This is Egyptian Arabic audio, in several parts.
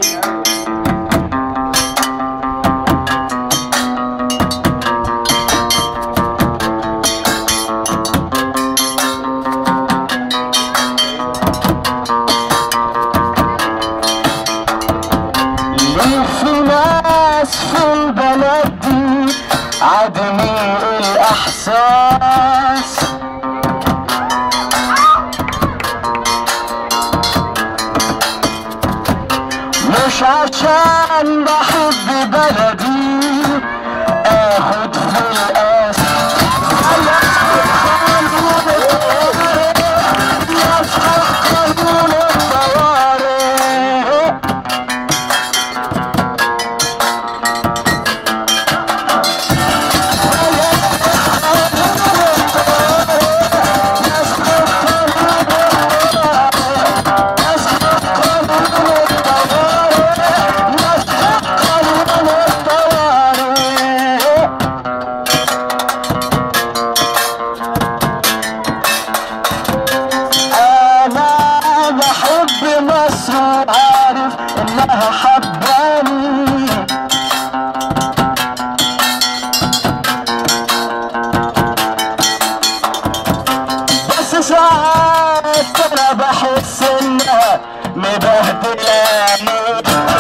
ليه في ناس في البلد دي عدمي الإحساس مش عشان بحب بلدي اخد في القاس يفتح قانون الطوارئ انا بحب مصر وعارف انها حباني بس ساعات انا بحس انها مبهدلاني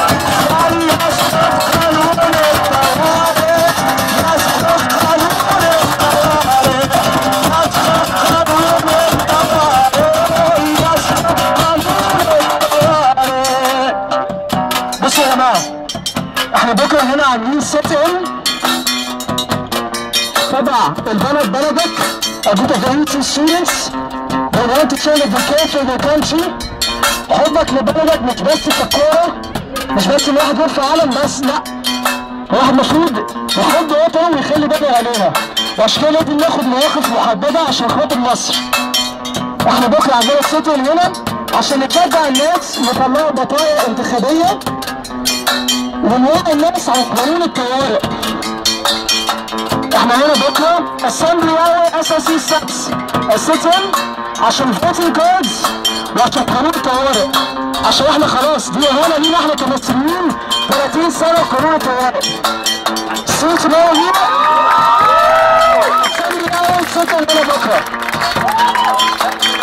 يسقط قانون الطوارئ يسقط قانون الطوارئ يسقط قانون الطوارئ يسقط قانون الطوارئ بصوا يا جماعه احنا بكره هنا عاملين سيت ان تبع البلد بلدك a group of 80 students they want to show dedication to their country حبك لبلدك مش بس في الكورة مش بس ان واحد يرفع علم بس لا واحد المفروض يحب وطنه ويخلي باله عليها وعشان كده لازم ناخد مواقف محددة عشان خاطر مصر احنا بكره عندنا السيتي هنا عشان نشجع الناس نطلعوا بطايق انتخابية ونوعي الناس عن قانون الطوارئ احنا هنا بكره اسامبلي اور اس اس سي 6 السيتن عشان فوتنج كاردز وعشان قانون الطوارئ عشان احنا خلاص دي اهانه لينا احنا كمصريين 30 سنه قانون الطوارئ سيت نو هنا اسامبلي اور سيتن هنا بكره